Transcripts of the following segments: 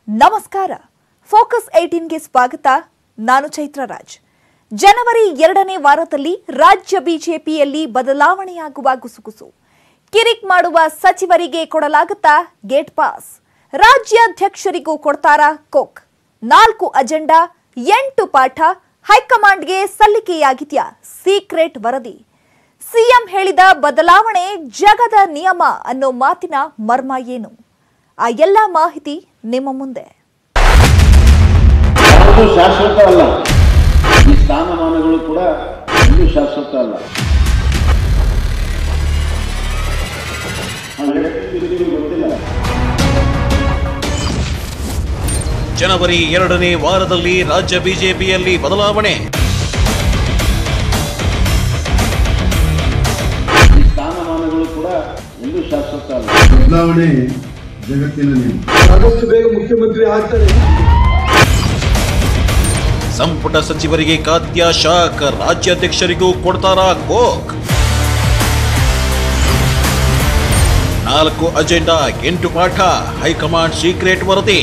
ನಮಸ್ಕಾರ ಫೋಕಸ್ ಏಟೀನ್ಗೆ ಸ್ವಾಗತ ನಾನು ಚೈತ್ರರಾಜ್ ಜನವರಿ ಎರಡನೇ ವಾರದಲ್ಲಿ ರಾಜ್ಯ ಬಿಜೆಪಿಯಲ್ಲಿ ಬದಲಾವಣೆಯಾಗುವ ಗುಸುಗುಸು ಕಿರಿಕ್ ಮಾಡುವ ಸಚಿವರಿಗೆ ಕೊಡಲಾಗುತ್ತಾ ಗೇಟ್ ಪಾಸ್ ರಾಜ್ಯಾಧ್ಯಕ್ಷರಿಗೂ ಕೊಡ್ತಾರಾ ಕೋಕ್ ನಾಲ್ಕು ಅಜೆಂಡಾ ಎಂಟು ಪಾಠ ಹೈಕಮಾಂಡ್ಗೆ ಸಲ್ಲಿಕೆಯಾಗಿದೆಯಾ ಸೀಕ್ರೆಟ್ ವರದಿ ಸಿಎಂ ಹೇಳಿದ ಬದಲಾವಣೆ ಜಗದ ನಿಯಮ ಅನ್ನೋ ಮಾತಿನ ಮರ್ಮ ಏನು ಆ ಎಲ್ಲ ಮಾಹಿತಿ ನಿಮ್ಮ ಮುಂದೆ ಯಾವುದು ಶಾಶ್ವತ ಅಲ್ಲ ಈ ಸ್ಥಾನಮಾನಗಳು ಕೂಡ ಎಂದೂ ಶಾಶ್ವತ ಅಲ್ಲ ನಾವು ಹೇಳ್ತಿದ್ದೀವಿ ನಿಮಗೆ ಗೊತ್ತಿಲ್ಲ ಜನವರಿ ಎರಡನೇ ವಾರದಲ್ಲಿ ರಾಜ್ಯ ಬಿಜೆಪಿಯಲ್ಲಿ ಬದಲಾವಣೆ ಈ ಸ್ಥಾನಮಾನಗಳು ಕೂಡ ಎಂದೂ ಶಾಶ್ವತ ಅಲ್ಲ ಬದಲಾವಣೆ ಜಗತ್ತಿನ ನಿಯಮ ಆದಷ್ಟು ಬೇಗ ಮುಖ್ಯಮಂತ್ರಿ ಆಗ್ತಾರೆ ಸಂಪುಟ ಸಚಿವರಿಗೆ ಖಾದ್ಯ ಶಾಕ್ ರಾಜ್ಯಾಧ್ಯಕ್ಷರಿಗೂ ಕೊಡ್ತಾರಾ ಕೋಕ್ ನಾಲ್ಕು ಅಜೆಂಡಾ ಎಂಟು ಪಾಠ ಹೈಕಮಾಂಡ್ ಸೀಕ್ರೆಟ್ ವರದಿ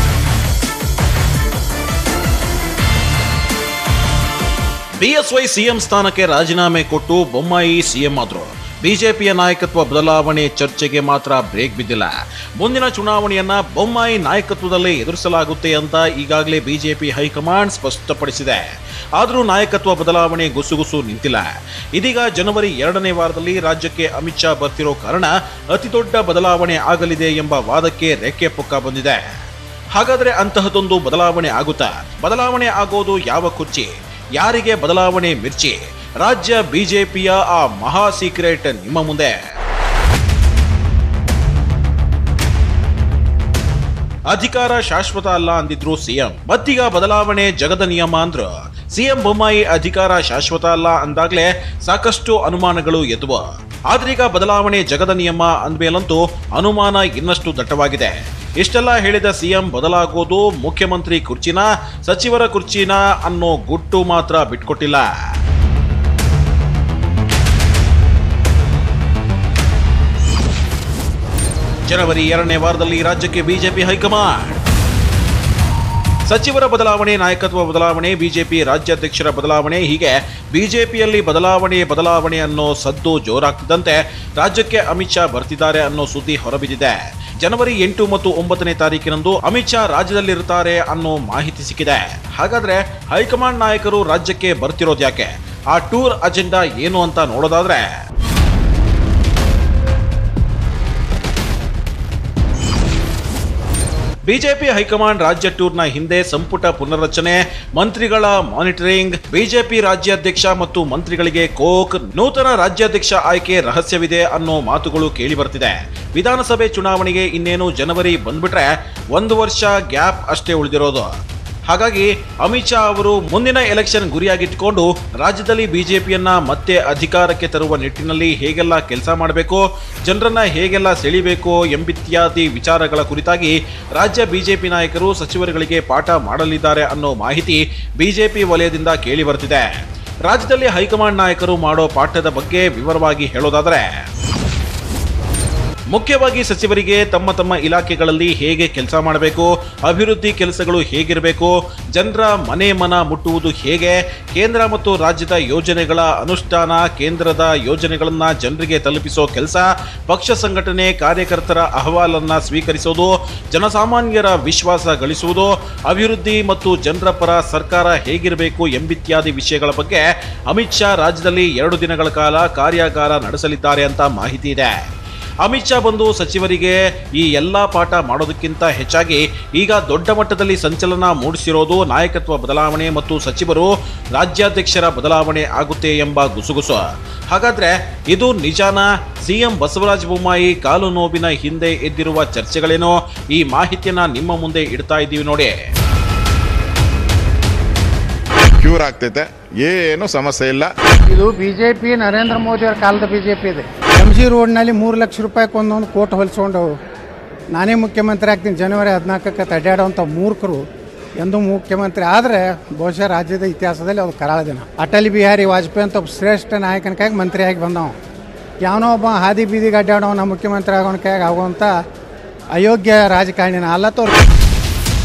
ಬಿಎಸ್ವೈ ಸಿಎಂ ಸ್ಥಾನಕ್ಕೆ ರಾಜೀನಾಮೆ ಕೊಟ್ಟು ಬೊಮ್ಮಾಯಿ ಸಿಎಂ ಆದ್ರು ಬಿಜೆಪಿಯ ನಾಯಕತ್ವ ಬದಲಾವಣೆ ಚರ್ಚೆಗೆ ಮಾತ್ರ ಬ್ರೇಕ್ ಬಿದ್ದಿಲ್ಲ ಮುಂದಿನ ಚುನಾವಣೆಯನ್ನ ಬೊಮ್ಮಾಯಿ ನಾಯಕತ್ವದಲ್ಲೇ ಎದುರಿಸಲಾಗುತ್ತೆ ಅಂತ ಈಗಾಗಲೇ ಬಿಜೆಪಿ ಹೈಕಮಾಂಡ್ ಸ್ಪಷ್ಟಪಡಿಸಿದೆ ಆದರೂ ನಾಯಕತ್ವ ಬದಲಾವಣೆ ಗುಸುಗುಸು ನಿಂತಿಲ್ಲ ಇದೀಗ ಜನವರಿ ಎರಡನೇ ವಾರದಲ್ಲಿ ರಾಜ್ಯಕ್ಕೆ ಅಮಿತ್ ಶಾ ಬರ್ತಿರೋ ಕಾರಣ ಅತಿದೊಡ್ಡ ಬದಲಾವಣೆ ಆಗಲಿದೆ ಎಂಬ ವಾದಕ್ಕೆ ರೆಕ್ಕೆ ಪುಕ್ಕ ಬಂದಿದೆ ಹಾಗಾದ್ರೆ ಅಂತಹದೊಂದು ಬದಲಾವಣೆ ಆಗುತ್ತಾ ಬದಲಾವಣೆ ಆಗೋದು ಯಾವ ಕುರ್ಚಿ ಯಾರಿಗೆ ಬದಲಾವಣೆ ಮಿರ್ಚಿ ರಾಜ್ಯ ಬಿಜೆಪಿಯ ಆ ಮಹಾ ಸೀಕ್ರೆಟ್ ನಿಮ್ಮ ಮುಂದೆ ಅಧಿಕಾರ ಶಾಶ್ವತ ಅಲ್ಲ ಅಂದಿದ್ರು ಸಿಎಂ ಮತ್ತೀಗ ಬದಲಾವಣೆ ಜಗದ ನಿಯಮ ಅಂದ್ರು ಸಿಎಂ ಬೊಮ್ಮಾಯಿ ಅಧಿಕಾರ ಶಾಶ್ವತ ಅಲ್ಲ ಅಂದಾಗ್ಲೇ ಸಾಕಷ್ಟು ಅನುಮಾನಗಳು ಎದ್ದುವ ಆದ್ರೀಗ ಬದಲಾವಣೆ ಜಗದ ನಿಯಮ ಅಂದ್ಮೇಲಂತೂ ಅನುಮಾನ ಇನ್ನಷ್ಟು ದಟ್ಟವಾಗಿದೆ ಇಷ್ಟೆಲ್ಲ ಹೇಳಿದ ಸಿಎಂ ಬದಲಾಗೋದು ಮುಖ್ಯಮಂತ್ರಿ ಕುರ್ಚಿನ ಸಚಿವರ ಕುರ್ಚಿನ ಅನ್ನೋ ಗುಟ್ಟು ಮಾತ್ರ ಬಿಟ್ಕೊಟ್ಟಿಲ್ಲ ಜನವರಿ ಎರಡನೇ ವಾರದಲ್ಲಿ ರಾಜ್ಯಕ್ಕೆ ಬಿಜೆಪಿ ಹೈಕಮಾಂಡ್ ಸಚಿವರ ಬದಲಾವಣೆ ನಾಯಕತ್ವ ಬದಲಾವಣೆ ಬಿಜೆಪಿ ರಾಜ್ಯಾಧ್ಯಕ್ಷರ ಬದಲಾವಣೆ ಹೀಗೆ ಬಿಜೆಪಿಯಲ್ಲಿ ಬದಲಾವಣೆ ಬದಲಾವಣೆ ಅನ್ನೋ ಸದ್ದು ಜೋರಾಗ್ತಿದ್ದಂತೆ ರಾಜ್ಯಕ್ಕೆ ಅಮಿತ್ ಶಾ ಬರ್ತಿದ್ದಾರೆ ಅನ್ನೋ ಸುದ್ದಿ ಹೊರಬಿದ್ದಿದೆ ಜನವರಿ ಎಂಟು ಮತ್ತು ಒಂಬತ್ತನೇ ತಾರೀಕಿನಂದು ಅಮಿತ್ ಶಾ ರಾಜ್ಯದಲ್ಲಿರ್ತಾರೆ ಅನ್ನೋ ಮಾಹಿತಿ ಸಿಕ್ಕಿದೆ ಹಾಗಾದ್ರೆ ಹೈಕಮಾಂಡ್ ನಾಯಕರು ರಾಜ್ಯಕ್ಕೆ ಬರ್ತಿರೋದು ಯಾಕೆ ಆ ಟೂರ್ ಅಜೆಂಡಾ ಏನು ಅಂತ ನೋಡೋದಾದ್ರೆ ಬಿಜೆಪಿ ಹೈಕಮಾಂಡ್ ರಾಜ್ಯ ಟೂರ್ನ ಹಿಂದೆ ಸಂಪುಟ ಪುನರ್ರಚನೆ ಮಂತ್ರಿಗಳ ಮಾನಿಟರಿಂಗ್ ಬಿಜೆಪಿ ರಾಜ್ಯಾಧ್ಯಕ್ಷ ಮತ್ತು ಮಂತ್ರಿಗಳಿಗೆ ಕೋಕ್ ನೂತನ ರಾಜ್ಯಾಧ್ಯಕ್ಷ ಆಯ್ಕೆ ರಹಸ್ಯವಿದೆ ಅನ್ನೋ ಮಾತುಗಳು ಕೇಳಿ ಬರ್ತಿದೆ ವಿಧಾನಸಭೆ ಚುನಾವಣೆಗೆ ಇನ್ನೇನು ಜನವರಿ ಬಂದ್ಬಿಟ್ರೆ ಒಂದು ವರ್ಷ ಗ್ಯಾಪ್ ಅಷ್ಟೇ ಉಳಿದಿರೋದು ಹಾಗಾಗಿ ಅಮಿತ್ ಶಾ ಅವರು ಮುಂದಿನ ಎಲೆಕ್ಷನ್ ಗುರಿಯಾಗಿಟ್ಟುಕೊಂಡು ರಾಜ್ಯದಲ್ಲಿ ಬಿಜೆಪಿಯನ್ನ ಮತ್ತೆ ಅಧಿಕಾರಕ್ಕೆ ತರುವ ನಿಟ್ಟಿನಲ್ಲಿ ಹೇಗೆಲ್ಲ ಕೆಲಸ ಮಾಡಬೇಕು ಜನರನ್ನ ಹೇಗೆಲ್ಲ ಸೆಳಿಬೇಕು ಎಂಬಿತ್ಯಾದಿ ವಿಚಾರಗಳ ಕುರಿತಾಗಿ ರಾಜ್ಯ ಬಿಜೆಪಿ ನಾಯಕರು ಸಚಿವರುಗಳಿಗೆ ಪಾಠ ಮಾಡಲಿದ್ದಾರೆ ಅನ್ನೋ ಮಾಹಿತಿ ಬಿಜೆಪಿ ವಲಯದಿಂದ ಕೇಳಿ ಬರ್ತಿದೆ ರಾಜ್ಯದಲ್ಲಿ ಹೈಕಮಾಂಡ್ ನಾಯಕರು ಮಾಡೋ ಪಾಠದ ಬಗ್ಗೆ ವಿವರವಾಗಿ ಹೇಳೋದಾದರೆ ಮುಖ್ಯವಾಗಿ ಸಚಿವರಿಗೆ ತಮ್ಮ ತಮ್ಮ ಇಲಾಖೆಗಳಲ್ಲಿ ಹೇಗೆ ಕೆಲಸ ಮಾಡಬೇಕು ಅಭಿವೃದ್ಧಿ ಕೆಲಸಗಳು ಹೇಗಿರಬೇಕು ಜನರ ಮನೆ ಮನ ಮುಟ್ಟುವುದು ಹೇಗೆ ಕೇಂದ್ರ ಮತ್ತು ರಾಜ್ಯದ ಯೋಜನೆಗಳ ಅನುಷ್ಠಾನ ಕೇಂದ್ರದ ಯೋಜನೆಗಳನ್ನ ಜನರಿಗೆ ತಲುಪಿಸೋ ಕೆಲಸ ಪಕ್ಷ ಸಂಘಟನೆ ಕಾರ್ಯಕರ್ತರ ಅಹವಾಲನ್ನ ಸ್ವೀಕರಿಸೋದು ಜನಸಾಮಾನ್ಯರ ವಿಶ್ವಾಸ ಗಳಿಸುವುದು ಅಭಿವೃದ್ಧಿ ಮತ್ತು ಜನರ ಪರ ಸರ್ಕಾರ ಹೇಗಿರಬೇಕು ಎಂಬಿತ್ಯಾದಿ ವಿಷಯಗಳ ಬಗ್ಗೆ ಅಮಿತ್ ಶಾ ರಾಜ್ಯದಲ್ಲಿ ಎರಡು ದಿನಗಳ ಕಾಲ ಕಾರ್ಯಾಗಾರ ನಡೆಸಲಿದ್ದಾರೆ ಅಂತ ಮಾಹಿತಿ ಇದೆ ಅಮಿತ್ ಶಾ ಬಂದು ಸಚಿವರಿಗೆ ಈ ಎಲ್ಲಾ ಪಾಠ ಮಾಡೋದಕ್ಕಿಂತ ಹೆಚ್ಚಾಗಿ ಈಗ ದೊಡ್ಡ ಮಟ್ಟದಲ್ಲಿ ಸಂಚಲನ ಮೂಡಿಸಿರೋದು ನಾಯಕತ್ವ ಬದಲಾವಣೆ ಮತ್ತು ಸಚಿವರು ರಾಜ್ಯಾಧ್ಯಕ್ಷರ ಬದಲಾವಣೆ ಆಗುತ್ತೆ ಎಂಬ ಗುಸುಗುಸು ಹಾಗಾದ್ರೆ ಇದು ನಿಜಾನ ಸಿಎಂ ಬಸವರಾಜ ಬೊಮ್ಮಾಯಿ ಕಾಲು ನೋವಿನ ಹಿಂದೆ ಎದ್ದಿರುವ ಚರ್ಚೆಗಳೇನೋ ಈ ಮಾಹಿತಿಯನ್ನ ನಿಮ್ಮ ಮುಂದೆ ಇಡ್ತಾ ಇದ್ದೀವಿ ನೋಡಿ ಕ್ಯೂರ್ ಆಗ್ತೈತೆ ಏನು ಸಮಸ್ಯೆ ಇಲ್ಲ ಇದು ಬಿಜೆಪಿ ನರೇಂದ್ರ ಮೋದಿ ಅವರ ಕಾಲದ ಬಿಜೆಪಿ ಇದೆ ಎಮ್ ಜಿ ರೋಡ್ನಲ್ಲಿ ಮೂರು ಲಕ್ಷ ರೂಪಾಯಿಗೆ ಒಂದೊಂದು ಕೋಟ್ ಹೊಲಿಸ್ಕೊಂಡು ನಾನೇ ಮುಖ್ಯಮಂತ್ರಿ ಆಗ್ತೀನಿ ಜನವರಿ ಹದಿನಾಲ್ಕಕ್ಕೆ ಅಡ್ಡಾಡುವಂಥ ಮೂರ್ಖರು ಎಂದೂ ಮುಖ್ಯಮಂತ್ರಿ ಆದರೆ ಬಹುಶಃ ರಾಜ್ಯದ ಇತಿಹಾಸದಲ್ಲಿ ಅದು ಕರಾಳ ದಿನ ಅಟಲ್ ಬಿಹಾರಿ ವಾಜಪೇಯಿ ಅಂತ ಒಬ್ಬ ಶ್ರೇಷ್ಠ ನಾಯಕನಕಾಗಿ ಮಂತ್ರಿಯಾಗಿ ಬಂದವ ಯಾವನೋ ಒಬ್ಬ ಹಾದಿ ಬೀದಿಗೆ ಅಡ್ಡಾಡೋನ ಮುಖ್ಯಮಂತ್ರಿ ಆಗೋಣ ಕೈಯಾಗ ಆಗುವಂಥ ಅಯೋಗ್ಯ ರಾಜಕಾರಣಿನ ಅಲ್ಲ ತೋರ್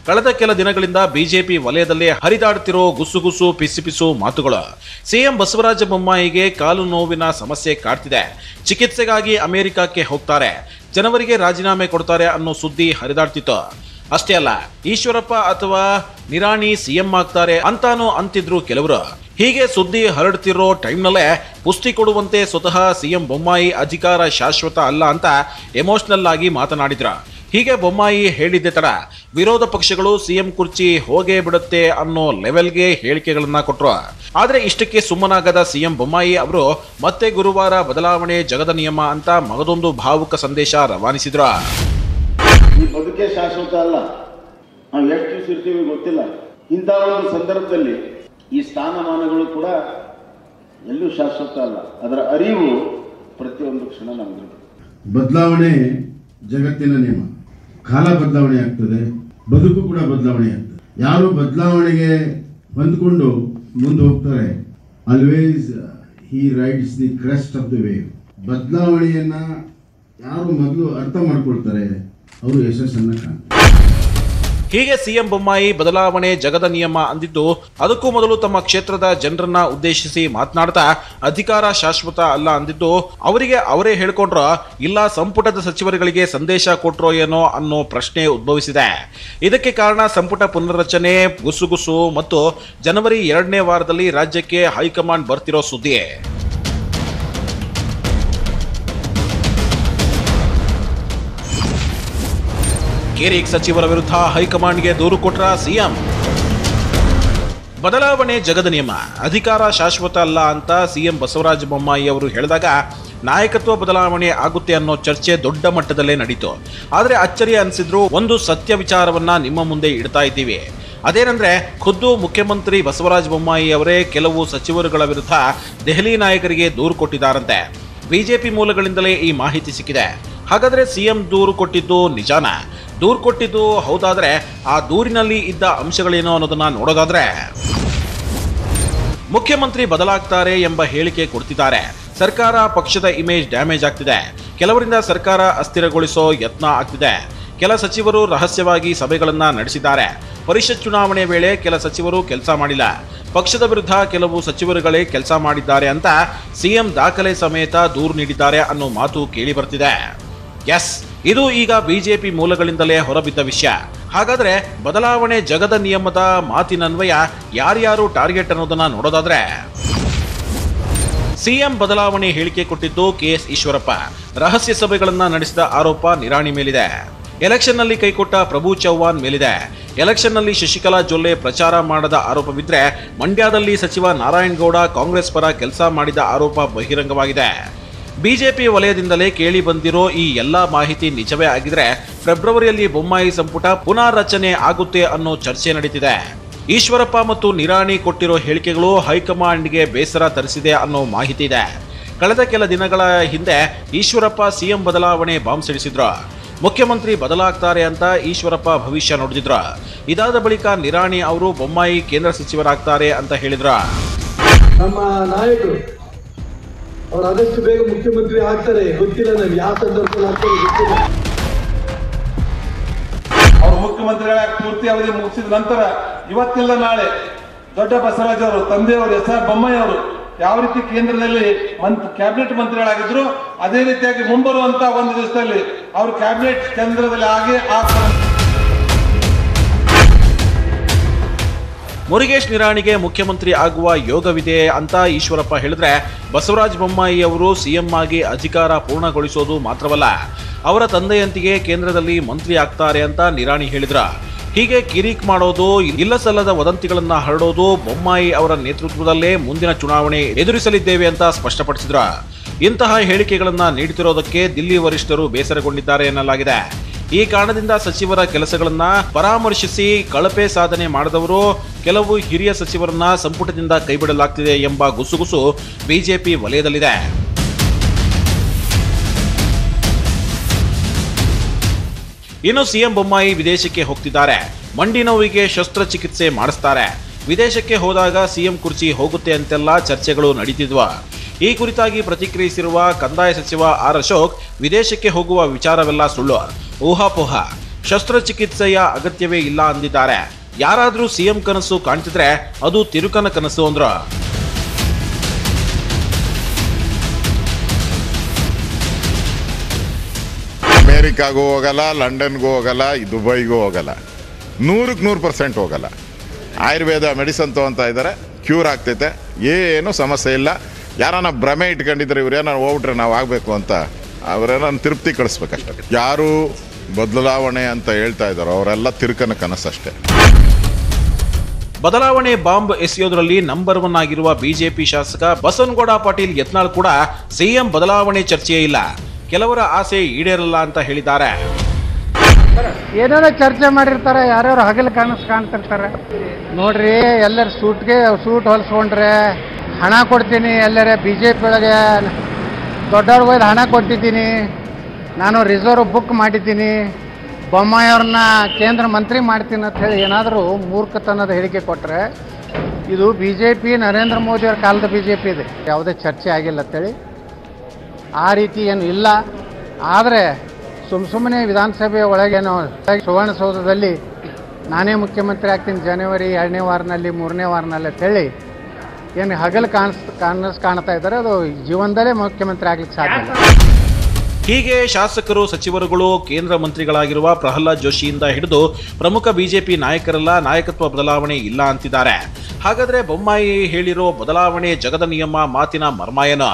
ಕಳೆದ ಕೆಲ ದಿನಗಳಿಂದ ಬಿಜೆಪಿ ವಲಯದಲ್ಲಿ ಹರಿದಾಡುತ್ತಿರೋ ಗುಸುಗುಸು ಪಿಸುಪಿಸು ಮಾತುಗಳು ಸಿಎಂ ಬಸವರಾಜ ಬೊಮ್ಮಾಯಿಗೆ ಕಾಲು ನೋವಿನ ಸಮಸ್ಯೆ ಕಾಡ್ತಿದೆ ಚಿಕಿತ್ಸೆಗಾಗಿ ಅಮೆರಿಕಕ್ಕೆ ಹೋಗ್ತಾರೆ ಜನವರಿಗೆ ರಾಜೀನಾಮೆ ಕೊಡ್ತಾರೆ ಅನ್ನೋ ಸುದ್ದಿ ಹರಿದಾಡ್ತಿತ್ತು ಅಷ್ಟೇ ಅಲ್ಲ ಈಶ್ವರಪ್ಪ ಅಥವಾ ನಿರಾಣಿ ಸಿಎಂ ಆಗ್ತಾರೆ ಅಂತಾನೂ ಅಂತಿದ್ರು ಕೆಲವರು ಹೀಗೆ ಸುದ್ದಿ ಹರಡ್ತಿರೋ ಟೈಮ್ನಲ್ಲೇ ಪುಷ್ಟಿ ಕೊಡುವಂತೆ ಸ್ವತಃ ಸಿಎಂ ಬೊಮ್ಮಾಯಿ ಅಧಿಕಾರ ಶಾಶ್ವತ ಅಲ್ಲ ಅಂತ ಎಮೋಷನಲ್ ಆಗಿ ಮಾತನಾಡಿದ್ರ ಹೀಗೆ ಬೊಮ್ಮಾಯಿ ಹೇಳಿದ್ದೆ ತಡ ವಿರೋಧ ಪಕ್ಷಗಳು ಸಿಎಂ ಕುರ್ಚಿ ಹೋಗೇ ಬಿಡುತ್ತೆ ಅನ್ನೋ ಲೆವೆಲ್ಗೆ ಹೇಳಿಕೆಗಳನ್ನ ಕೊಟ್ರು ಆದ್ರೆ ಇಷ್ಟಕ್ಕೆ ಸುಮ್ಮನಾಗದ ಸಿಎಂ ಬೊಮ್ಮಾಯಿ ಅವರು ಮತ್ತೆ ಗುರುವಾರ ಬದಲಾವಣೆ ಜಗದ ನಿಯಮ ಅಂತ ಮಗದೊಂದು ಭಾವುಕ ಸಂದೇಶ ರವಾನಿಸಿದ್ರು ಈ ಬದುಕೇ ಶಾಶ್ವತ ಅಲ್ಲ ನಾವು ಎಷ್ಟು ದಿವಸ ಇರ್ತೀವಿ ಗೊತ್ತಿಲ್ಲ ಇಂಥ ಒಂದು ಸಂದರ್ಭದಲ್ಲಿ ಈ ಸ್ಥಾನಮಾನಗಳು ಕೂಡ ಎಲ್ಲೂ ಶಾಶ್ವತ ಅಲ್ಲ ಅದರ ಅರಿವು ಪ್ರತಿಯೊಂದು ಕ್ಷಣ ನಮಗಿರುತ್ತೆ ಬದಲಾವಣೆ ಜಗತ್ತಿನ ನಿಯಮ ಕಾಲ ಬದಲಾವಣೆ ಆಗ್ತದೆ ಬದುಕು ಕೂಡ ಬದಲಾವಣೆ ಆಗ್ತದೆ ಯಾರು ಬದಲಾವಣೆಗೆ ಹೊಂದ್ಕೊಂಡು ಮುಂದೆ ಹೋಗ್ತಾರೆ always he rides the crest of the wave ಬದಲಾವಣೆಯನ್ನ ಯಾರು ಮೊದಲು ಅರ್ಥ ಮಾಡ್ಕೊಳ್ತಾರೆ ಅವರು ಯಶಸ್ಸನ್ನ ಕಾಣ್ತಾರೆ ಹೀಗೆ ಸಿಎಂ ಬೊಮ್ಮಾಯಿ ಬದಲಾವಣೆ ಜಗದ ನಿಯಮ ಅಂದಿದ್ದು ಅದಕ್ಕೂ ಮೊದಲು ತಮ್ಮ ಕ್ಷೇತ್ರದ ಜನರನ್ನ ಉದ್ದೇಶಿಸಿ ಮಾತನಾಡ್ತಾ ಅಧಿಕಾರ ಶಾಶ್ವತ ಅಲ್ಲ ಅಂದಿದ್ದು ಅವರಿಗೆ ಅವರೇ ಹೇಳ್ಕೊಂಡ್ರ ಇಲ್ಲ ಸಂಪುಟದ ಸಚಿವರುಗಳಿಗೆ ಸಂದೇಶ ಕೊಟ್ರೋ ಏನೋ ಅನ್ನೋ ಪ್ರಶ್ನೆ ಉದ್ಭವಿಸಿದೆ ಇದಕ್ಕೆ ಕಾರಣ ಸಂಪುಟ ಪುನರ್ರಚನೆ ಗುಸುಗುಸು ಮತ್ತು ಜನವರಿ ಎರಡನೇ ವಾರದಲ್ಲಿ ರಾಜ್ಯಕ್ಕೆ ಹೈಕಮಾಂಡ್ ಬರ್ತಿರೋ ಸುದ್ದಿ ಕಿರಿಕ್ ಸಚಿವರ ವಿರುದ್ಧ ಹೈಕಮಾಂಡ್ಗೆ ದೂರು ಕೊಟ್ರ ಸಿಎಂ ಬದಲಾವಣೆ ಜಗದ ನಿಯಮ ಅಧಿಕಾರ ಶಾಶ್ವತ ಅಲ್ಲ ಅಂತ ಸಿಎಂ ಬಸವರಾಜ ಬೊಮ್ಮಾಯಿ ಅವರು ಹೇಳಿದಾಗ ನಾಯಕತ್ವ ಬದಲಾವಣೆ ಆಗುತ್ತೆ ಅನ್ನೋ ಚರ್ಚೆ ದೊಡ್ಡ ಮಟ್ಟದಲ್ಲೇ ನಡೀತು ಆದರೆ ಅಚ್ಚರಿ ಅನಿಸಿದ್ರು ಒಂದು ಸತ್ಯ ವಿಚಾರವನ್ನ ನಿಮ್ಮ ಮುಂದೆ ಇಡ್ತಾ ಇದ್ದೀವಿ ಅದೇನಂದ್ರೆ ಖುದ್ದು ಮುಖ್ಯಮಂತ್ರಿ ಬಸವರಾಜ ಬೊಮ್ಮಾಯಿ ಅವರೇ ಕೆಲವು ಸಚಿವರುಗಳ ವಿರುದ್ಧ ದೆಹಲಿ ನಾಯಕರಿಗೆ ದೂರು ಕೊಟ್ಟಿದ್ದಾರಂತೆ ಬಿಜೆಪಿ ಮೂಲಗಳಿಂದಲೇ ಈ ಮಾಹಿತಿ ಸಿಕ್ಕಿದೆ ಹಾಗಾದ್ರೆ ಸಿಎಂ ದೂರು ಕೊಟ್ಟಿದ್ದು ನಿಜಾನ ದೂರು ಕೊಟ್ಟಿದ್ದು ಹೌದಾದ್ರೆ ಆ ದೂರಿನಲ್ಲಿ ಇದ್ದ ಅಂಶಗಳೇನು ಅನ್ನೋದನ್ನ ನೋಡೋದಾದ್ರೆ ಮುಖ್ಯಮಂತ್ರಿ ಬದಲಾಗ್ತಾರೆ ಎಂಬ ಹೇಳಿಕೆ ಕೊಡ್ತಿದ್ದಾರೆ ಸರ್ಕಾರ ಪಕ್ಷದ ಇಮೇಜ್ ಡ್ಯಾಮೇಜ್ ಆಗ್ತಿದೆ ಕೆಲವರಿಂದ ಸರ್ಕಾರ ಅಸ್ಥಿರಗೊಳಿಸೋ ಯತ್ನ ಆಗ್ತಿದೆ ಕೆಲ ಸಚಿವರು ರಹಸ್ಯವಾಗಿ ಸಭೆಗಳನ್ನ ನಡೆಸಿದ್ದಾರೆ ಪರಿಷತ್ ಚುನಾವಣೆ ವೇಳೆ ಕೆಲ ಸಚಿವರು ಕೆಲಸ ಮಾಡಿಲ್ಲ ಪಕ್ಷದ ವಿರುದ್ಧ ಕೆಲವು ಸಚಿವರುಗಳೇ ಕೆಲಸ ಮಾಡಿದ್ದಾರೆ ಅಂತ ಸಿಎಂ ದಾಖಲೆ ಸಮೇತ ದೂರು ನೀಡಿದ್ದಾರೆ ಅನ್ನೋ ಮಾತು ಕೇಳಿ ಬರ್ತಿದೆ ಎಸ್ ಇದು ಈಗ ಬಿಜೆಪಿ ಮೂಲಗಳಿಂದಲೇ ಹೊರಬಿದ್ದ ವಿಷಯ ಹಾಗಾದ್ರೆ ಬದಲಾವಣೆ ಜಗದ ನಿಯಮದ ಮಾತಿನನ್ವಯ ಯಾರ್ಯಾರು ಟಾರ್ಗೆಟ್ ಅನ್ನೋದನ್ನ ನೋಡೋದಾದ್ರೆ ಸಿಎಂ ಬದಲಾವಣೆ ಹೇಳಿಕೆ ಕೊಟ್ಟಿದ್ದು ಕೆಎಸ್ ಈಶ್ವರಪ್ಪ ರಹಸ್ಯ ಸಭೆಗಳನ್ನ ನಡೆಸಿದ ಆರೋಪ ನಿರಾಣಿ ಮೇಲಿದೆ ಎಲೆಕ್ಷನ್ನಲ್ಲಿ ಕೈಕೊಟ್ಟ ಪ್ರಭು ಚೌಹಾಣ್ ಮೇಲಿದೆ ಎಲೆಕ್ಷನ್ನಲ್ಲಿ ಶಶಿಕಲಾ ಜೊಲ್ಲೆ ಪ್ರಚಾರ ಮಾಡದ ಆರೋಪವಿದ್ರೆ ಮಂಡ್ಯದಲ್ಲಿ ಸಚಿವ ನಾರಾಯಣಗೌಡ ಕಾಂಗ್ರೆಸ್ ಪರ ಕೆಲಸ ಮಾಡಿದ ಆರೋಪ ಬಹಿರಂಗವಾಗಿದೆ ಬಿಜೆಪಿ ವಲಯದಿಂದಲೇ ಕೇಳಿ ಬಂದಿರೋ ಈ ಎಲ್ಲಾ ಮಾಹಿತಿ ನಿಜವೇ ಆಗಿದ್ರೆ ಫೆಬ್ರವರಿಯಲ್ಲಿ ಬೊಮ್ಮಾಯಿ ಸಂಪುಟ ಪುನಾರಚನೆ ಆಗುತ್ತೆ ಅನ್ನೋ ಚರ್ಚೆ ನಡೀತಿದೆ ಈಶ್ವರಪ್ಪ ಮತ್ತು ನಿರಾಣಿ ಕೊಟ್ಟಿರೋ ಹೇಳಿಕೆಗಳು ಹೈಕಮಾಂಡ್ಗೆ ಬೇಸರ ತರಿಸಿದೆ ಅನ್ನೋ ಮಾಹಿತಿ ಇದೆ ಕಳೆದ ಕೆಲ ದಿನಗಳ ಹಿಂದೆ ಈಶ್ವರಪ್ಪ ಸಿಎಂ ಬದಲಾವಣೆ ಬಾಂಬ್ ಸಿಡಿಸಿದ್ರು ಮುಖ್ಯಮಂತ್ರಿ ಬದಲಾಗ್ತಾರೆ ಅಂತ ಈಶ್ವರಪ್ಪ ಭವಿಷ್ಯ ನುಡಿದಿದ್ರು ಇದಾದ ಬಳಿಕ ನಿರಾಣಿ ಅವರು ಬೊಮ್ಮಾಯಿ ಕೇಂದ್ರ ಸಚಿವರಾಗ್ತಾರೆ ಅಂತ ಹೇಳಿದ್ರ ನಮ್ಮ ನಾಯಕರು ಅವ್ರು ಆದಷ್ಟು ಬೇಗ ಮುಖ್ಯಮಂತ್ರಿ ಆಗ್ತಾರೆ ಗೊತ್ತಿಲ್ಲ ನನಗೆ ಯಾವ ಸಂದರ್ಭದಲ್ಲಿ ಆಗ್ತಾರೆ ಗೊತ್ತಿಲ್ಲ ಅವರು ಮುಖ್ಯಮಂತ್ರಿಗಳಾಗಿ ಪೂರ್ತಿ ಅವಧಿ ಮುಗಿಸಿದ ನಂತರ ಇವತ್ತಿಲ್ಲ ನಾಳೆ ದೊಡ್ಡ ಬಸವರಾಜ್ ಅವರು ತಂದೆಯವರು ಎಸ್ ಆರ್ ಬೊಮ್ಮಾಯಿ ಅವರು ಯಾವ ರೀತಿ ಕೇಂದ್ರದಲ್ಲಿ ಮಂತ್ ಕ್ಯಾಬಿನೆಟ್ ಮಂತ್ರಿಗಳಾಗಿದ್ರು ಅದೇ ರೀತಿಯಾಗಿ ಮುಂಬರುವಂತ ಒಂದು ದಿವಸದಲ್ಲಿ ಅವರು ಕ್ಯಾಬಿನೆಟ್ ಕೇಂದ್ರದಲ್ಲಿ ಆಗಿ ಆಗ್ತಾರೆ ಮುರುಗೇಶ್ ನಿರಾಣಿಗೆ ಮುಖ್ಯಮಂತ್ರಿ ಆಗುವ ಯೋಗವಿದೆ ಅಂತ ಈಶ್ವರಪ್ಪ ಹೇಳಿದ್ರೆ ಬಸವರಾಜ ಬೊಮ್ಮಾಯಿ ಅವರು ಸಿಎಂ ಆಗಿ ಅಧಿಕಾರ ಪೂರ್ಣಗೊಳಿಸೋದು ಮಾತ್ರವಲ್ಲ ಅವರ ತಂದೆಯಂತಿಗೆ ಕೇಂದ್ರದಲ್ಲಿ ಮಂತ್ರಿ ಆಗ್ತಾರೆ ಅಂತ ನಿರಾಣಿ ಹೇಳಿದ್ರ ಹೀಗೆ ಕಿರಿಕ್ ಮಾಡೋದು ಇಲ್ಲ ಸಲ್ಲದ ವದಂತಿಗಳನ್ನ ಹರಡೋದು ಬೊಮ್ಮಾಯಿ ಅವರ ನೇತೃತ್ವದಲ್ಲೇ ಮುಂದಿನ ಚುನಾವಣೆ ಎದುರಿಸಲಿದ್ದೇವೆ ಅಂತ ಸ್ಪಷ್ಟಪಡಿಸಿದ್ರ ಇಂತಹ ಹೇಳಿಕೆಗಳನ್ನ ನೀಡುತ್ತಿರೋದಕ್ಕೆ ದಿಲ್ಲಿ ವರಿಷ್ಠರು ಬೇಸರಗೊಂಡಿದ್ದಾರೆ ಎನ್ನಲಾಗಿದೆ ಈ ಕಾರಣದಿಂದ ಸಚಿವರ ಕೆಲಸಗಳನ್ನ ಪರಾಮರ್ಶಿಸಿ ಕಳಪೆ ಸಾಧನೆ ಮಾಡಿದವರು ಕೆಲವು ಹಿರಿಯ ಸಚಿವರನ್ನ ಸಂಪುಟದಿಂದ ಕೈಬಿಡಲಾಗ್ತಿದೆ ಎಂಬ ಗುಸುಗುಸು ಬಿಜೆಪಿ ವಲಯದಲ್ಲಿದೆ ಇನ್ನು ಸಿಎಂ ಬೊಮ್ಮಾಯಿ ವಿದೇಶಕ್ಕೆ ಹೋಗ್ತಿದ್ದಾರೆ ಮಂಡಿ ನೋವಿಗೆ ಶಸ್ತ್ರಚಿಕಿತ್ಸೆ ಮಾಡಿಸ್ತಾರೆ ವಿದೇಶಕ್ಕೆ ಹೋದಾಗ ಸಿಎಂ ಕುರ್ಚಿ ಹೋಗುತ್ತೆ ಅಂತೆಲ್ಲ ಚರ್ಚೆಗಳು ನಡೀತಿದ್ವ ಈ ಕುರಿತಾಗಿ ಪ್ರತಿಕ್ರಿಯಿಸಿರುವ ಕಂದಾಯ ಸಚಿವ ಆರ್ ಅಶೋಕ್ ವಿದೇಶಕ್ಕೆ ಹೋಗುವ ವಿಚಾರವೆಲ್ಲ ಸುಳ್ಳು ಊಹಾಪೋಹ ಶಸ್ತ್ರಚಿಕಿತ್ಸೆಯ ಅಗತ್ಯವೇ ಇಲ್ಲ ಅಂದಿದ್ದಾರೆ ಯಾರಾದ್ರೂ ಸಿಎಂ ಕನಸು ಕಾಣ್ತಿದ್ರೆ ಅದು ತಿರುಕನ ಕನಸು ಅಂದ್ರು ಅಮೇರಿಕಾಗೂ ಹೋಗಲ್ಲ ಲಂಡನ್ಗೂ ಹೋಗಲ್ಲ ಈ ದುಬೈಗೂ ಹೋಗಲ್ಲ ನೂರಕ್ಕೆ ನೂರು ಪರ್ಸೆಂಟ್ ಹೋಗಲ್ಲ ಆಯುರ್ವೇದ ಮೆಡಿಸನ್ ತೊಗೊತಾ ಇದ್ದಾರೆ ಕ್ಯೂರ್ ಆಗ್ತೈತೆ ಏನು ಸಮಸ್ಯೆ ಇಲ್ಲ ಯಾರನ್ನ ಭ್ರಮೆ ಇಟ್ಕೊಂಡಿದ್ರೆ ಇವ್ರೇನೋ ಹೋಗ್ಬಿಟ್ರೆ ನಾವು ಆಗಬೇಕು ಅಂತ ಅವರೇನೋ ತೃಪ್ತಿ ಕಳಿಸ್ಬೇಕಷ್ಟೆ ಯಾರು ಬದಲಾವಣೆ ಅಂತ ಹೇಳ್ತಾ ಇದ್ದಾರೋ ಅವರೆಲ್ಲ ತಿರುಕನ ಕನಸಷ್ಟೇ ಬದಲಾವಣೆ ಬಾಂಬ್ ಎಸೆಯೋದ್ರಲ್ಲಿ ನಂಬರ್ ಒನ್ ಆಗಿರುವ ಬಿಜೆಪಿ ಶಾಸಕ ಬಸವನಗೌಡ ಪಾಟೀಲ್ ಯತ್ನಾಳ್ ಕೂಡ ಸಿಎಂ ಬದಲಾವಣೆ ಚರ್ಚೆಯೇ ಇಲ್ಲ ಕೆಲವರ ಆಸೆ ಈಡೇರಲ್ಲ ಅಂತ ಹೇಳಿದ್ದಾರೆ ಏನೇನೋ ಚರ್ಚೆ ಮಾಡಿರ್ತಾರೆ ಯಾರ್ಯಾರು ಹಗಲು ಕನಸು ಕಾಣ್ತಿರ್ತಾರೆ ನೋಡ್ರಿ ಎಲ್ಲರ ಸೂಟ್ಗೆ ಸೂಟ್ ಹೊಲ್ಸ್ಕೊಂಡ್ರೆ ಹಣ ಕೊಡ್ತೀನಿ ಎಲ್ಲರ ಬಿ ಜೆ ಪಿ ಒಳಗೆ ದೊಡ್ಡವ್ರಿಗೆ ಹೋಯ್ದು ಹಣ ಕೊಟ್ಟಿದ್ದೀನಿ ನಾನು ರಿಸರ್ವ್ ಬುಕ್ ಮಾಡಿದ್ದೀನಿ ಬೊಮ್ಮಾಯಿಯವ್ರನ್ನ ಕೇಂದ್ರ ಮಂತ್ರಿ ಮಾಡ್ತೀನಿ ಅಂತ ಹೇಳಿ ಏನಾದರೂ ಮೂರ್ಖತನದ ಹೇಳಿಕೆ ಕೊಟ್ಟರೆ ಇದು ಬಿ ಜೆ ಪಿ ನರೇಂದ್ರ ಮೋದಿಯವ್ರ ಕಾಲದ ಬಿ ಜೆ ಪಿ ಇದೆ ಯಾವುದೇ ಚರ್ಚೆ ಆಗಿಲ್ಲ ಅಂತೇಳಿ ಆ ರೀತಿ ಏನು ಇಲ್ಲ ಆದರೆ ಸುಮ್ಮ ಸುಮ್ಮನೆ ವಿಧಾನಸಭೆಯ ಒಳಗೇನೋ ಸುವರ್ಣಸೌಧದಲ್ಲಿ ನಾನೇ ಮುಖ್ಯಮಂತ್ರಿ ಆಗ್ತೀನಿ ಜನವರಿ ಎರಡನೇ ವಾರನಲ್ಲಿ ಮೂರನೇ ವಾರನಲ್ಲಿ ಅಂತೇಳಿ ಏನು ಹಗಲು ಕಾಣಿಸ್ ಕಾಣಿಸ್ ಕಾಣ್ತಾ ಇದ್ದಾರೆ ಅದು ಜೀವನದಲ್ಲೇ ಮುಖ್ಯಮಂತ್ರಿ ಆಗ್ಲಿಕ್ಕೆ ಸಾಧ್ಯ ಇಲ್ಲ ಹೀಗೆ ಶಾಸಕರು ಸಚಿವರುಗಳು ಕೇಂದ್ರ ಮಂತ್ರಿಗಳಾಗಿರುವ ಪ್ರಹ್ಲಾದ್ ಜೋಶಿಯಿಂದ ಹಿಡಿದು ಪ್ರಮುಖ ಬಿಜೆಪಿ ನಾಯಕರೆಲ್ಲ ನಾಯಕತ್ವ ಬದಲಾವಣೆ ಇಲ್ಲ ಅಂತಿದ್ದಾರೆ ಹಾಗಾದ್ರೆ ಬೊಮ್ಮಾಯಿ ಹೇಳಿರೋ ಬದಲಾವಣೆ ಜಗದ ನಿಯಮ ಮಾತಿನ ಮರ್ಮ ಏನು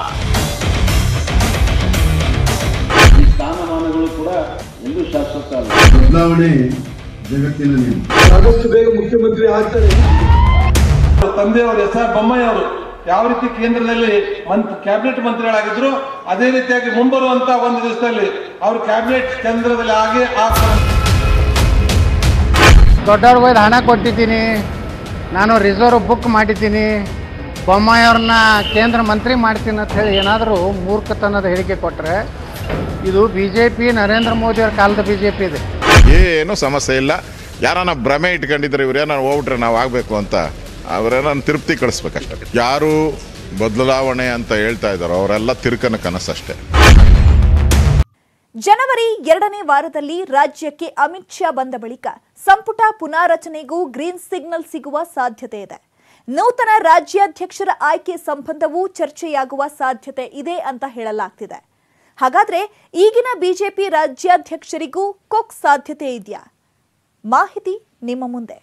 ಈ ಸ್ಥಾನಮಾನಗಳು ಕೂಡ ಎಲ್ಲೂ ಶಾಶ್ವತ ಅಲ್ಲ ಬದಲಾವಣೆ ಜಗತ್ತಿನ ನಿಯಮ ಆದಷ್ಟು ಬೇಗ ಮುಖ್ಯಮಂತ್ರಿ ಆಗ್ತಾರೆ ತಂದೆಯವರು ಎಸ್ ಆರ್ ಬೊಮ್ಮಾಯಿ ಅವರು ಯಾವ ರೀತಿ ಕೇಂದ್ರದಲ್ಲಿ ಮಂತ್ ಕ್ಯಾಬಿನೆಟ್ ಮಂತ್ರಿಗಳಾಗಿದ್ರು ಅದೇ ರೀತಿಯಾಗಿ ಮುಂಬರುವಂತ ಒಂದು ದಿವಸದಲ್ಲಿ ಅವರು ಕ್ಯಾಬಿನೆಟ್ ಕೇಂದ್ರದಲ್ಲಿ ಆಗಿ ಆಗ್ತಾರೆ ದೊಡ್ಡವ್ರಿಗೆ ಹೋಯ್ದು ಹಣ ಕೊಟ್ಟಿದ್ದೀನಿ ನಾನು ರಿಸರ್ವ್ ಬುಕ್ ಮಾಡಿದ್ದೀನಿ ಬೊಮ್ಮಾಯಿಯವ್ರನ್ನ ಕೇಂದ್ರ ಮಂತ್ರಿ ಮಾಡ್ತೀನಿ ಅಂತ ಹೇಳಿ ಏನಾದರೂ ಮೂರ್ಖತನದ ಹೇಳಿಕೆ ಕೊಟ್ಟರೆ ಇದು ಬಿ ಜೆ ಪಿ ನರೇಂದ್ರ ಮೋದಿಯವ್ರ ಕಾಲದ ಬಿ ಜೆ ಪಿ ಇದೆ ಏನು ಸಮಸ್ಯೆ ಇಲ್ಲ ಯಾರನ್ನ ಭ್ರಮೆ ಇಟ್ಕೊಂಡಿದ್ರೆ ಇವ್ರೇನೋ ಹೋಗ್ಬಿಟ್ರೆ ನಾವು ಆಗಬೇಕು ಅಂತ ಅವರೇನೋ ತೃಪ್ತಿ ಕಳಿಸ್ಬೇಕಷ್ಟೆ ಯಾರು ಬದಲಾವಣೆ ಅಂತ ಹೇಳ್ತಾ ಇದ್ದಾರೋ ಅವರೆಲ್ಲ ತಿರುಕನ ಕನಸಷ್ಟೇ ಜನವರಿ ಎರಡನೇ ವಾರದಲ್ಲಿ ರಾಜ್ಯಕ್ಕೆ ಅಮಿತ್ ಶಾ ಬಂದ ಬಳಿಕ ಸಂಪುಟ ಪುನಾರಚನೆಗೂ ಗ್ರೀನ್ ಸಿಗ್ನಲ್ ಸಿಗುವ ಸಾಧ್ಯತೆ ಇದೆ ನೂತನ ರಾಜ್ಯಾಧ್ಯಕ್ಷರ ಆಯ್ಕೆ ಸಂಬಂಧವೂ ಚರ್ಚೆಯಾಗುವ ಸಾಧ್ಯತೆ ಇದೆ ಅಂತ ಹೇಳಲಾಗ್ತಿದೆ ಹಾಗಾದ್ರೆ ಈಗಿನ ಬಿಜೆಪಿ ರಾಜ್ಯಾಧ್ಯಕ್ಷರಿಗೂ ಕೊಕ್ ಸಾಧ್ಯತೆ ಇದೆಯಾ ಮಾಹಿತಿ ನಿಮ್ಮ ಮುಂದೆ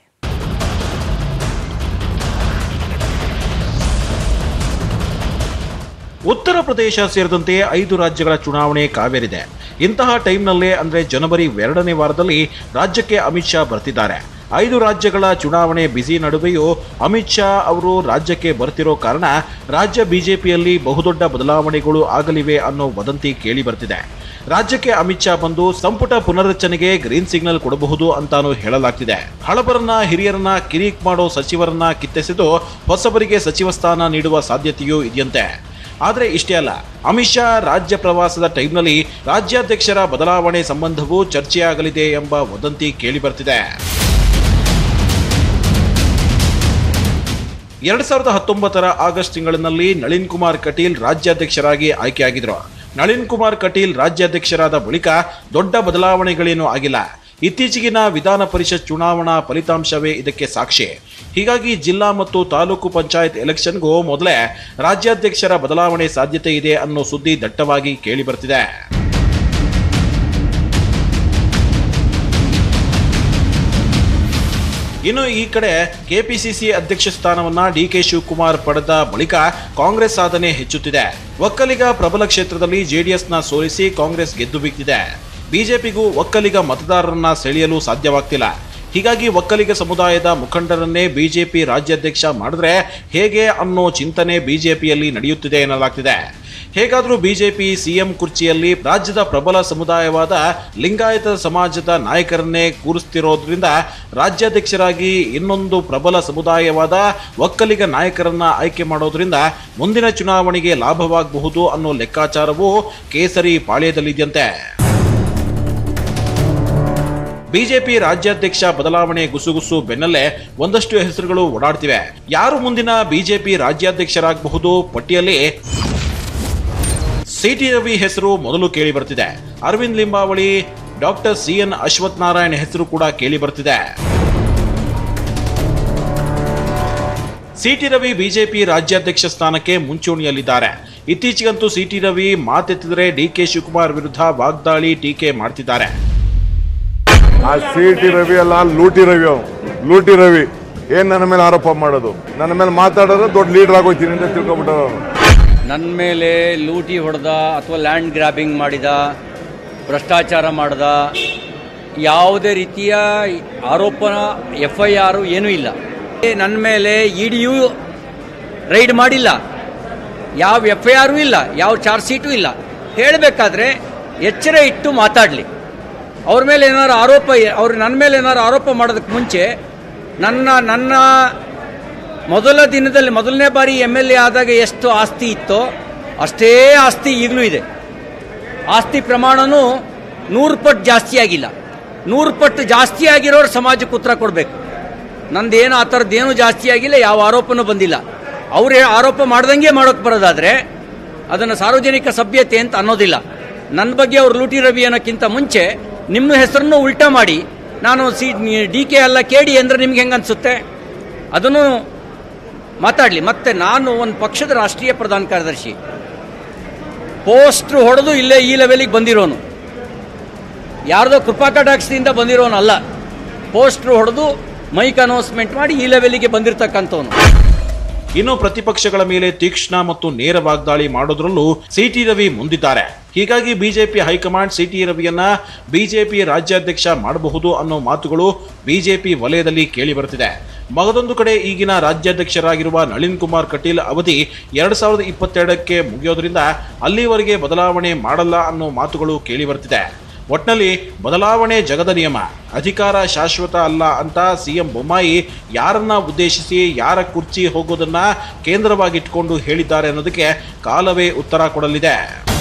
ಉತ್ತರ ಪ್ರದೇಶ ಸೇರಿದಂತೆ ಐದು ರಾಜ್ಯಗಳ ಚುನಾವಣೆ ಕಾವೇರಿದೆ ಇಂತಹ ಟೈಮ್ನಲ್ಲೇ ಅಂದ್ರೆ ಜನವರಿ ಎರಡನೇ ವಾರದಲ್ಲಿ ರಾಜ್ಯಕ್ಕೆ ಅಮಿತ್ ಶಾ ಬರ್ತಿದ್ದಾರೆ ಐದು ರಾಜ್ಯಗಳ ಚುನಾವಣೆ ಬಿಸಿ ನಡುವೆಯೂ ಅಮಿತ್ ಶಾ ಅವರು ರಾಜ್ಯಕ್ಕೆ ಬರ್ತಿರೋ ಕಾರಣ ರಾಜ್ಯ ಬಿಜೆಪಿಯಲ್ಲಿ ಬಹುದೊಡ್ಡ ಬದಲಾವಣೆಗಳು ಆಗಲಿವೆ ಅನ್ನೋ ವದಂತಿ ಕೇಳಿ ಬರ್ತಿದೆ ರಾಜ್ಯಕ್ಕೆ ಅಮಿತ್ ಶಾ ಬಂದು ಸಂಪುಟ ಪುನರ್ರಚನೆಗೆ ಗ್ರೀನ್ ಸಿಗ್ನಲ್ ಕೊಡಬಹುದು ಅಂತಾನೂ ಹೇಳಲಾಗ್ತಿದೆ ಹಳಬರನ್ನ ಹಿರಿಯರನ್ನ ಕಿರಿಕ್ ಮಾಡೋ ಸಚಿವರನ್ನ ಕಿತ್ತೆಸೆದು ಹೊಸಬರಿಗೆ ಸಚಿವ ಸ್ಥಾನ ನೀಡುವ ಸಾಧ್ಯತೆಯೂ ಇದೆಯಂತೆ ಆದರೆ ಇಷ್ಟೇ ಅಲ್ಲ ಅಮಿತ್ ಶಾ ರಾಜ್ಯ ಪ್ರವಾಸದ ಟೈಮ್ನಲ್ಲಿ ರಾಜ್ಯಾಧ್ಯಕ್ಷರ ಬದಲಾವಣೆ ಸಂಬಂಧವೂ ಚರ್ಚೆಯಾಗಲಿದೆ ಎಂಬ ವದಂತಿ ಕೇಳಿಬರ್ತಿದೆ ಎರಡ್ ಸಾವಿರದ ಹತ್ತೊಂಬತ್ತರ ಆಗಸ್ಟ್ ತಿಂಗಳಿನಲ್ಲಿ ನಳಿನ್ ಕುಮಾರ್ ಕಟೀಲ್ ರಾಜ್ಯಾಧ್ಯಕ್ಷರಾಗಿ ಆಯ್ಕೆಯಾಗಿದ್ರು ನಳಿನ್ ಕುಮಾರ್ ಕಟೀಲ್ ರಾಜ್ಯಾಧ್ಯಕ್ಷರಾದ ಬಳಿಕ ದೊಡ್ಡ ಬದಲಾವಣೆಗಳೇನೂ ಆಗಿಲ್ಲ ಇತ್ತೀಚೆಗಿನ ವಿಧಾನ ಪರಿಷತ್ ಚುನಾವಣಾ ಫಲಿತಾಂಶವೇ ಇದಕ್ಕೆ ಸಾಕ್ಷಿ ಹೀಗಾಗಿ ಜಿಲ್ಲಾ ಮತ್ತು ತಾಲೂಕು ಪಂಚಾಯತ್ ಎಲೆಕ್ಷನ್ಗೂ ಮೊದಲೇ ರಾಜ್ಯಾಧ್ಯಕ್ಷರ ಬದಲಾವಣೆ ಸಾಧ್ಯತೆ ಇದೆ ಅನ್ನೋ ಸುದ್ದಿ ದಟ್ಟವಾಗಿ ಕೇಳಿಬರ್ತಿದೆ ಇನ್ನು ಈ ಕಡೆ ಕೆಪಿಸಿಸಿ ಅಧ್ಯಕ್ಷ ಸ್ಥಾನವನ್ನ ಡಿ ಕೆ ಶಿವಕುಮಾರ್ ಪಡೆದ ಬಳಿಕ ಕಾಂಗ್ರೆಸ್ ಸಾಧನೆ ಹೆಚ್ಚುತ್ತಿದೆ ಒಕ್ಕಲಿಗ ಪ್ರಬಲ ಕ್ಷೇತ್ರದಲ್ಲಿ ಜೆಡಿಎಸ್ನ ಸೋಲಿಸಿ ಕಾಂಗ್ರೆಸ್ ಗೆದ್ದು ಬಿದ್ದಿದೆ ಬಿಜೆಪಿಗೂ ಒಕ್ಕಲಿಗ ಮತದಾರರನ್ನ ಸೆಳೆಯಲು ಸಾಧ್ಯವಾಗ್ತಿಲ್ಲ ಹೀಗಾಗಿ ಒಕ್ಕಲಿಗ ಸಮುದಾಯದ ಮುಖಂಡರನ್ನೇ ಬಿಜೆಪಿ ರಾಜ್ಯಾಧ್ಯಕ್ಷ ಮಾಡಿದ್ರೆ ಹೇಗೆ ಅನ್ನೋ ಚಿಂತನೆ ಬಿಜೆಪಿಯಲ್ಲಿ ನಡೆಯುತ್ತಿದೆ ಎನ್ನಲಾಗ್ತಿದೆ ಹೇಗಾದರೂ ಬಿಜೆಪಿ ಸಿಎಂ ಕುರ್ಚಿಯಲ್ಲಿ ರಾಜ್ಯದ ಪ್ರಬಲ ಸಮುದಾಯವಾದ ಲಿಂಗಾಯತ ಸಮಾಜದ ನಾಯಕರನ್ನೇ ಕೂರಿಸ್ತಿರೋದ್ರಿಂದ ರಾಜ್ಯಾಧ್ಯಕ್ಷರಾಗಿ ಇನ್ನೊಂದು ಪ್ರಬಲ ಸಮುದಾಯವಾದ ಒಕ್ಕಲಿಗ ನಾಯಕರನ್ನ ಆಯ್ಕೆ ಮಾಡೋದ್ರಿಂದ ಮುಂದಿನ ಚುನಾವಣೆಗೆ ಲಾಭವಾಗಬಹುದು ಅನ್ನೋ ಲೆಕ್ಕಾಚಾರವು ಕೇಸರಿ ಪಾಳ್ಯದಲ್ಲಿದೆಯಂತೆ ಬಿಜೆಪಿ ರಾಜ್ಯಾಧ್ಯಕ್ಷ ಬದಲಾವಣೆ ಗುಸುಗುಸು ಬೆನ್ನಲ್ಲೇ ಒಂದಷ್ಟು ಹೆಸರುಗಳು ಓಡಾಡ್ತಿವೆ ಯಾರು ಮುಂದಿನ ಬಿಜೆಪಿ ರಾಜ್ಯಾಧ್ಯಕ್ಷರಾಗಬಹುದು ಪಟ್ಟಿಯಲ್ಲಿ ಸಿಟಿ ರವಿ ಹೆಸರು ಮೊದಲು ಕೇಳಿ ಬರ್ತಿದೆ Arvind Limbavali doctor C N Ashwath Narayan ಹೆಸರು ಕೂಡ ಕೇಳಿ ಬರ್ತಿದೆ ಸಿಟಿ ರವಿ ಬಿಜೆಪಿ ರಾಜ್ಯಾಧ್ಯಕ್ಷ ಸ್ಥಾನಕ್ಕೆ ಮುಂಚೂಣಿಯಲ್ಲಿದ್ದಾರೆ ಇತ್ತೀಚೆಗಂತೂ ಸಿಟಿ ರವಿ ಮಾತೆತ್ತಿದರೆ ಡಿಕೆ ಶಿವಕುಮಾರ್ ವಿರುದ್ಧ ವಾಗ್ದಾಳಿ ಟೀಕೆ ಮಾಡ್ತಿದ್ದಾರೆ ಆ ಸಿ ಟಿ ರವಿ ಅಲ್ಲ ಲೂಟಿ ರವಿ ಅವನು ಲೂಟಿ ರವಿ ಏನ್ ನನ್ನ ಮೇಲೆ ಆರೋಪ ಮಾಡೋದು ನನ್ನ ಮೇಲೆ ಮಾತಾಡೋದು ದೊಡ್ಡ ಲೀಡರ್ ಆಗೋಯ್ತೀನಿ ಅಂತ ತಿಳ್ಕೊಬಿಟ್ಟರು ಅವನು ನನ್ನ ಮೇಲೆ ಲೂಟಿ ಹೊಡೆದ ಅಥವಾ ಲ್ಯಾಂಡ್ ಗ್ರ್ಯಾಬಿಂಗ್ ಮಾಡಿದ ಭ್ರಷ್ಟಾಚಾರ ಮಾಡ್ದ ಯಾವುದೇ ರೀತಿಯ ಆರೋಪನ ಎಫ್ ಐ ಆರು ಏನೂ ಇಲ್ಲ ನನ್ನ ಮೇಲೆ ಇ ಡಿಯು ರೈಡ್ ಮಾಡಿಲ್ಲ ಯಾವ ಎಫ್ ಐ ಆರು ಇಲ್ಲ ಯಾವ ಚಾರ್ಜ್ ಶೀಟು ಇಲ್ಲ ಹೇಳಬೇಕಾದ್ರೆ ಎಚ್ಚರ ಇಟ್ಟು ಮಾತಾಡಲಿ ಅವ್ರ ಮೇಲೆ ಏನಾದ್ರು ಆರೋಪ ಅವ್ರು ನನ್ನ ಮೇಲೆ ಏನಾದ್ರು ಆರೋಪ ಮಾಡೋದಕ್ಕೆ ಮುಂಚೆ ನನ್ನ ನನ್ನ ಮೊದಲ ದಿನದಲ್ಲಿ ಮೊದಲನೇ ಬಾರಿ ಎಮ್ ಎಲ್ ಎ ಆದಾಗ ಎಷ್ಟು ಆಸ್ತಿ ಇತ್ತೋ ಅಷ್ಟೇ ಆಸ್ತಿ ಈಗಲೂ ಇದೆ ಆಸ್ತಿ ಪ್ರಮಾಣನೂ ನೂರು ಪಟ್ಟು ಜಾಸ್ತಿ ಆಗಿಲ್ಲ ನೂರು ಪಟ್ಟು ಜಾಸ್ತಿ ಆಗಿರೋರು ಸಮಾಜಕ್ಕೆ ಉತ್ತರ ಕೊಡಬೇಕು ನಂದೇನು ಆ ಥರದ್ದೇನು ಜಾಸ್ತಿ ಆಗಿಲ್ಲ ಯಾವ ಆರೋಪನೂ ಬಂದಿಲ್ಲ ಅವ್ರು ಆರೋಪ ಮಾಡ್ದಂಗೆ ಮಾಡೋಕ್ಕೆ ಬರೋದಾದರೆ ಅದನ್ನು ಸಾರ್ವಜನಿಕ ಸಭ್ಯತೆ ಅಂತ ಅನ್ನೋದಿಲ್ಲ ನನ್ನ ಬಗ್ಗೆ ಅವ್ರು ಲೂಟಿ ರವಿ ಅನ್ನೋಕ್ಕಿಂತ ಮುಂಚೆ ನಿಮ್ಮ ಹೆಸರನ್ನು ಉಲ್ಟಾ ಮಾಡಿ ನಾನು ಸಿ ಡಿ ಕೆ ಅಲ್ಲ ಕೆ ಡಿ ಅಂದರೆ ನಿಮ್ಗೆ ಹೆಂಗೆ ಅನಿಸುತ್ತೆ ಅದನ್ನು ಮಾತಾಡಲಿ ಮತ್ತೆ ನಾನು ಒಂದು ಪಕ್ಷದ ರಾಷ್ಟ್ರೀಯ ಪ್ರಧಾನ ಕಾರ್ಯದರ್ಶಿ ಪೋಸ್ಟ್ರು ಹೊಡೆದು ಇಲ್ಲೇ ಈ ಲೆವೆಲಿಗೆ ಬಂದಿರೋನು ಯಾರ್ದೋ ಕೃಪಾ ಕಟಾಕ್ಷದಿಂದ ಬಂದಿರೋನಲ್ಲ ಪೋಸ್ಟ್ರು ಹೊಡೆದು ಮೈಕ್ ಅನೌನ್ಸ್ಮೆಂಟ್ ಮಾಡಿ ಈ ಲೆವೆಲಿಗೆ ಬಂದಿರತಕ್ಕಂಥವನು ಇನ್ನು ಪ್ರತಿಪಕ್ಷಗಳ ಮೇಲೆ ತೀಕ್ಷ್ಣ ಮತ್ತು ನೇರ ವಾಗ್ದಾಳಿ ಮಾಡೋದ್ರಲ್ಲೂ ಸಿಟಿ ರವಿ ಮುಂದಿದ್ದಾರೆ ಹೀಗಾಗಿ ಬಿಜೆಪಿ ಹೈಕಮಾಂಡ್ ಸಿಟಿ ರವಿಯನ್ನ ಬಿಜೆಪಿ ರಾಜ್ಯಾಧ್ಯಕ್ಷ ಮಾಡಬಹುದು ಅನ್ನೋ ಮಾತುಗಳು ಬಿಜೆಪಿ ವಲಯದಲ್ಲಿ ಕೇಳಿ ಬರ್ತಿದೆ ಮಗದೊಂದು ಕಡೆ ಈಗಿನ ರಾಜ್ಯಾಧ್ಯಕ್ಷರಾಗಿರುವ ನಳಿನ್ ಕುಮಾರ್ ಕಟೀಲ್ ಅವಧಿ ಎರಡ್ ಸಾವಿರದ ಇಪ್ಪತ್ತೆರಡಕ್ಕೆ ಮುಗಿಯೋದ್ರಿಂದ ಅಲ್ಲಿವರೆಗೆ ಬದಲಾವಣೆ ಮಾಡಲ್ಲ ಅನ್ನೋ ಮಾತುಗಳು ಕೇಳಿ ಬರ್ತಿದೆ ಒಟ್ನಲ್ಲಿ ಬದಲಾವಣೆ ಜಗದ ನಿಯಮ ಅಧಿಕಾರ ಶಾಶ್ವತ ಅಲ್ಲ ಅಂತ ಸಿಎಂ ಬೊಮ್ಮಾಯಿ ಯಾರನ್ನ ಉದ್ದೇಶಿಸಿ ಯಾರ ಕುರ್ಚಿ ಹೋಗೋದನ್ನ ಕೇಂದ್ರವಾಗಿಟ್ಕೊಂಡು ಹೇಳಿದ್ದಾರೆ ಅನ್ನೋದಕ್ಕೆ ಕಾಲವೇ ಉತ್ತರ ಕೊಡಲಿದೆ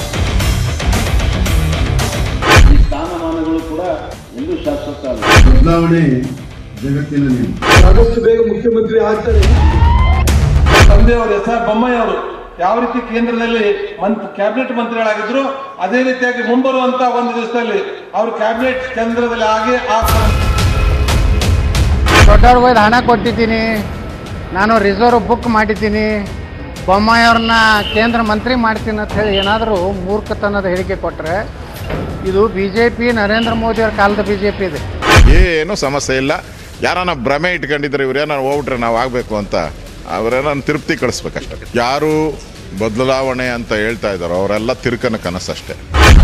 ಈ ಸ್ಥಾನಮಾನಗಳು ಕೂಡ ಎಲ್ಲೂ ಶಾಶ್ವತ ಅಲ್ಲ ಬದಲಾವಣೆ ಜಗತ್ತಿನ ನಿಯಮ ಆದಷ್ಟು ಬೇಗ ಮುಖ್ಯಮಂತ್ರಿ ಆಗ್ತಾರೆ ತಂದೆಯವರು ಎಸ್ ಆರ್ ಬೊಮ್ಮಾಯಿ ಅವರು ಯಾವ ರೀತಿ ಕೇಂದ್ರದಲ್ಲಿ ಮಂತ್ ಕ್ಯಾಬಿನೆಟ್ ಮಂತ್ರಿಗಳಾಗಿದ್ರು ಅದೇ ರೀತಿಯಾಗಿ ಮುಂಬರುವಂತ ಒಂದು ದಿವಸದಲ್ಲಿ ಅವರು ಕ್ಯಾಬಿನೆಟ್ ಕೇಂದ್ರದಲ್ಲಿ ಆಗಿ ಆಗ್ತಾರೆ ದೊಡ್ಡವ್ರಿಗೆ ಹೋಯ್ದು ಹಣ ಕೊಟ್ಟಿದ್ದೀನಿ ನಾನು ರಿಸರ್ವ್ ಬುಕ್ ಮಾಡಿದ್ದೀನಿ ಬೊಮ್ಮಾಯಿ ಅವ್ರನ್ನ ಕೇಂದ್ರ ಮಂತ್ರಿ ಮಾಡ್ತೀನಿ ಅಂತ ಹೇಳಿ ಏನಾದರೂ ಮೂರ್ಖತನದ ಹೇಳಿಕೆ ಕೊಟ್ಟರೆ ಇದು B J P Narendra Modi ಅವ್ರ ಕಾಲದ ಬಿ ಜೆ ಪಿ ಇದೆ ಏನು ಸಮಸ್ಯೆ ಇಲ್ಲ ಯಾರನ್ನ ಭ್ರಮೆ ಇಟ್ಕೊಂಡಿದ್ರೆ ಇವ್ರೇನ ಹೋಗ್ಬಿಟ್ರೆ ನಾವು ಆಗಬೇಕು ಅಂತ ಅವರೇನ ತಿರುಪ್ತಿ ಕಳಿಸ್ಬೇಕಷ್ಟೆ ಯಾರು ಬದಲಾವಣೆ ಅಂತ ಹೇಳ್ತಾ ಇದ್ದಾರೋ ಅವರೆಲ್ಲ ತಿರುಕನ ಕನಸಷ್ಟೇ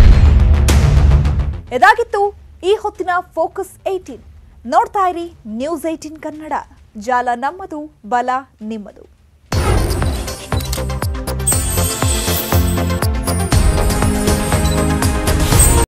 ಇದಾಗಿತ್ತು ಈ ಹೊತ್ತಿನ ಫೋಕಸ್ ಏಯ್ಟೀನ್ ನೋಡ್ತಾ ಇರಿ ನ್ಯೂಸ್ ಏಯ್ಟೀನ್ ಕನ್ನಡ ಜಾಲ ನಮ್ಮದು ಬಲ ನಿಮ್ಮದು